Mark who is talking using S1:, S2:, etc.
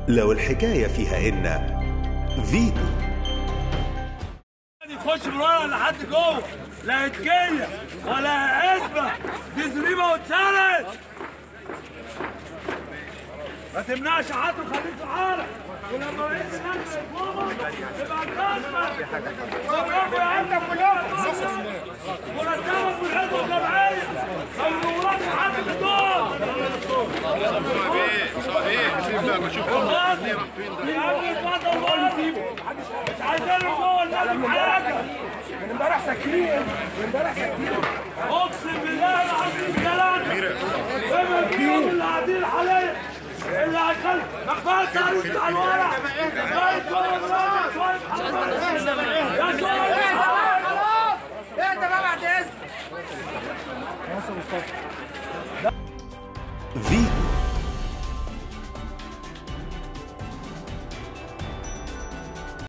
S1: لو الحكاية فيها إن فيتو
S2: يخش من ورا لحد جوه لا هتكية ولا عزبة دي زريبة واتسرقت ما تمنعش حد وخليك في حالك ولما بقيت نفسك ماما تبقى كاسبة صبرك يا عم كلها مرتبك في الحزب الجمعية ما بيقولكش حد في الدور خلاص يا عم اتفضل بره مش عايزين جوه النادي حاجة
S3: امبارح ساكنين امبارح ساكنين
S2: اقسم بالله العظيم ثلاثة اما اليوم اللي قاعدين حاليا اللي هيخلي مقبرة تعريف بتاع الورق شوية صور ورق شوية حرام يا شوية
S3: اهدى بقى بعد اذنك